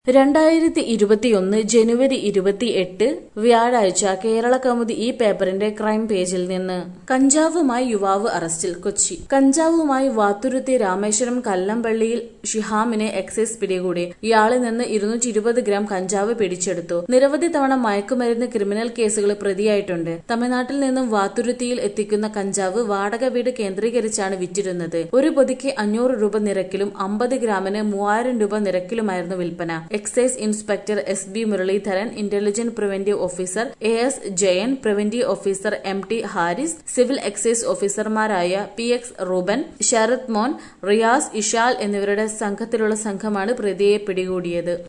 രണ്ടായിരത്തി ഇരുപത്തിയൊന്ന് ജനുവരി ഇരുപത്തിയെട്ട് വ്യാഴാഴ്ച കേരള കൗമുദി ഈ പേപ്പറിന്റെ ക്രൈം പേജിൽ നിന്ന് കഞ്ചാവുമായി യുവാവ് അറസ്റ്റിൽ കൊച്ചി കഞ്ചാവുമായി വാത്തുരുത്തി രാമേശ്വരം കല്ലമ്പള്ളിയിൽ ഷിഹാമിനെ എക്സൈസ് പിടികൂടി ഇയാളിൽ നിന്ന് ഇരുന്നൂറ്റി ഇരുപത് ഗ്രാം കഞ്ചാവ് പിടിച്ചെടുത്തു നിരവധി തവണ മയക്കുമരുന്ന് ക്രിമിനൽ കേസുകൾ പ്രതിയായിട്ടുണ്ട് തമിഴ്നാട്ടിൽ നിന്നും വാത്തുരുത്തിയിൽ എത്തിക്കുന്ന കഞ്ചാവ് വാടക വീട് കേന്ദ്രീകരിച്ചാണ് വിറ്റിരുന്നത് ഒരു പൊതിക്ക് അഞ്ഞൂറ് രൂപ നിരക്കിലും അമ്പത് ഗ്രാമിന് മൂവായിരം രൂപ നിരക്കിലുമായിരുന്നു വിൽപ്പന excise inspector S B Muraleedharan intelligent preventive officer A S Jayan preventive officer M T Haris civil excise ഓഫീസർമാരായ പി എക്സ് റൂബൻ ശരത് മോൻ റിയാസ് ഇഷാൽ എന്നിവരുടെ സംഘത്തിലുള്ള സംഘമാണ് പ്രതിയെ പിടികൂടിയത്